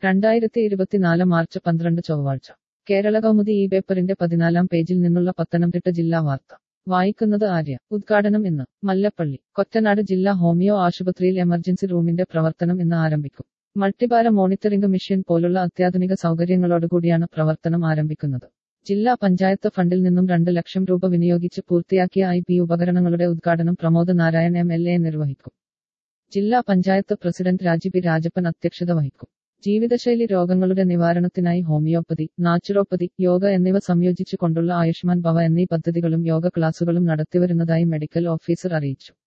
രണ്ടായിരത്തി ഇരുപത്തിനാല് മാർച്ച് പന്ത്രണ്ട് ചൊവ്വാഴ്ച കേരള കൗമുദി ഈ പേപ്പറിന്റെ പതിനാലാം പേജിൽ നിന്നുള്ള പത്തനംതിട്ട ജില്ലാ വാർത്ത വായിക്കുന്നത് ആര്യ ഉദ്ഘാടനം ഇന്ന് മല്ലപ്പള്ളി കൊറ്റനാട് ജില്ലാ ഹോമിയോ ആശുപത്രിയിൽ എമർജൻസി റൂമിന്റെ പ്രവർത്തനം ഇന്ന് ആരംഭിക്കും മൾട്ടിപാര മോണിറ്ററിംഗ് മെഷീൻ പോലുള്ള അത്യാധുനിക സൗകര്യങ്ങളോടുകൂടിയാണ് പ്രവർത്തനം ആരംഭിക്കുന്നത് ജില്ലാ പഞ്ചായത്ത് ഫണ്ടിൽ നിന്നും രണ്ട് ലക്ഷം രൂപ വിനിയോഗിച്ച് പൂർത്തിയാക്കിയ ഐ പി ഉപകരണങ്ങളുടെ ഉദ്ഘാടനം Pramod Narayan M L A നിർവഹിക്കും ജില്ലാ പഞ്ചായത്ത് പ്രസിഡന്റ് രാജി പി രാജപ്പൻ അധ്യക്ഷത വഹിക്കും ജീവിതശൈലി രോഗങ്ങളുടെ നിവാരണത്തിനായി ഹോമിയോപ്പതി നാച്ചുറോപ്പതി യോഗ എന്നിവ സംയോജിച്ചു കൊണ്ടുള്ള ആയുഷ്മാൻ ഭവ എന്നീ പദ്ധതികളും യോഗ ക്ലാസുകളും നടത്തിവരുന്നതായി മെഡിക്കൽ ഓഫീസർ അറിയിച്ചു